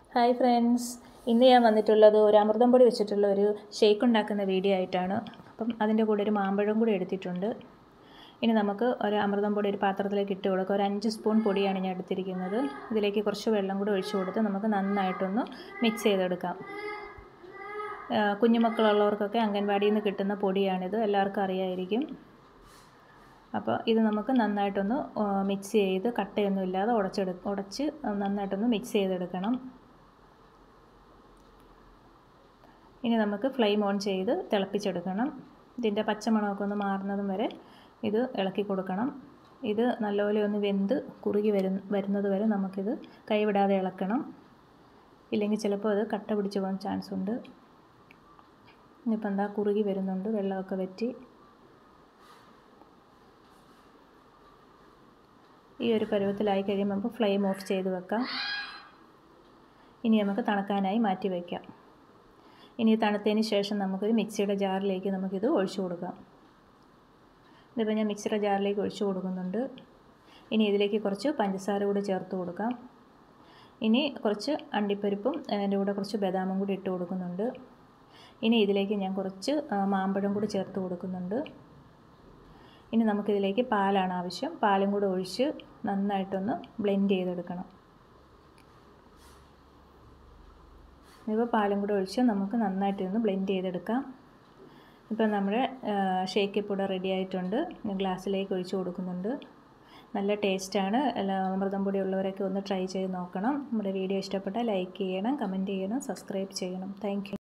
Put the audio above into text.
hi friends ഇന്ന് ഞാൻ വന്നിട്ടുള്ളത് ഒരു അമൃതം പൊടി വെച്ചിട്ടുള്ള ഒരു ഷേക്ക് ഉണ്ടാക്കുന്ന വീഡിയോ ആയിട്ടാണ് അപ്പം അതിൻ്റെ കൂടെ ഒരു മാമ്പഴം കൂടി എടുത്തിട്ടുണ്ട് ഇനി നമുക്ക് ഒരു അമൃതം പൊടി ഒരു പാത്രത്തിലേക്ക് ഇട്ട് കൊടുക്കുക ഒരു അഞ്ച് സ്പൂൺ പൊടിയാണ് ഞാൻ എടുത്തിരിക്കുന്നത് ഇതിലേക്ക് കുറച്ച് വെള്ളം കൂടി ഒഴിച്ചു കൊടുത്ത് നമുക്ക് നന്നായിട്ടൊന്ന് മിക്സ് ചെയ്തെടുക്കാം കുഞ്ഞുമക്കളുള്ളവർക്കൊക്കെ അംഗൻവാടിയിൽ നിന്ന് കിട്ടുന്ന പൊടിയാണിത് എല്ലാവർക്കും അറിയായിരിക്കും അപ്പോൾ ഇത് നമുക്ക് നന്നായിട്ടൊന്ന് മിക്സ് ചെയ്ത് കട്ടയൊന്നും ഇല്ലാതെ ഉടച്ചെടു ഉടച്ച് നന്നായിട്ടൊന്ന് മിക്സ് ചെയ്തെടുക്കണം ഇനി നമുക്ക് ഫ്ലെയിം ഓൺ ചെയ്ത് തിളപ്പിച്ചെടുക്കണം ഇതിൻ്റെ പച്ചമണമൊക്കെ ഒന്ന് മാറുന്നതും വരെ ഇത് ഇളക്കി കൊടുക്കണം ഇത് നല്ലപോലെ ഒന്ന് വെന്ത് കുറുകി വരു വരുന്നത് വരെ നമുക്കിത് കൈവിടാതെ ഇളക്കണം ഇല്ലെങ്കിൽ ചിലപ്പോൾ അത് കട്ട പിടിച്ച് പോകാൻ ചാൻസ് ഉണ്ട് ഇനിയിപ്പോൾ എന്താ കുറുകി വരുന്നുണ്ട് വെള്ളമൊക്കെ വറ്റി ഈ ഒരു പരുവത്തിലായി കഴിയുമ്പോൾ നമുക്ക് ഫ്ലെയിം ഓഫ് ചെയ്ത് വെക്കാം ഇനി നമുക്ക് തണുക്കാനായി മാറ്റി വയ്ക്കാം ഇനി തണുത്തതിന് ശേഷം നമുക്കൊരു മിക്സിയുടെ ജാറിലേക്ക് നമുക്കിത് ഒഴിച്ചു കൊടുക്കാം ഇതിപ്പോൾ ഞാൻ മിക്സിയുടെ ജാറിലേക്ക് ഒഴിച്ചു കൊടുക്കുന്നുണ്ട് ഇനി ഇതിലേക്ക് കുറച്ച് പഞ്ചസാര കൂടി ചേർത്ത് കൊടുക്കാം ഇനി കുറച്ച് അണ്ടിപ്പരിപ്പും അതിൻ്റെ കൂടെ കുറച്ച് ബദാമും കൂടി ഇട്ട് കൊടുക്കുന്നുണ്ട് ഇനി ഇതിലേക്ക് ഞാൻ കുറച്ച് മാമ്പഴം കൂടി ചേർത്ത് കൊടുക്കുന്നുണ്ട് ഇനി നമുക്കിതിലേക്ക് പാലാണ് ആവശ്യം പാലും കൂടെ ഒഴിച്ച് നന്നായിട്ടൊന്ന് ബ്ലെൻഡ് ചെയ്തെടുക്കണം ഇപ്പോൾ പാലും കൂടെ ഒഴിച്ച് നമുക്ക് നന്നായിട്ടൊന്ന് ബ്ലെൻഡ് ചെയ്തെടുക്കാം ഇപ്പോൾ നമ്മുടെ ഷേക്ക് ഇപ്പോൾ റെഡി ആയിട്ടുണ്ട് ഗ്ലാസ്സിലേക്ക് ഒഴിച്ച് കൊടുക്കുന്നുണ്ട് നല്ല ടേസ്റ്റാണ് എല്ലാ അമൃതം പൊടി ഉള്ളവരൊക്കെ ഒന്ന് ട്രൈ ചെയ്ത് നോക്കണം നമ്മുടെ വീഡിയോ ഇഷ്ടപ്പെട്ടാൽ ലൈക്ക് ചെയ്യണം കമൻറ്റ് ചെയ്യണം സബ്സ്ക്രൈബ് ചെയ്യണം താങ്ക്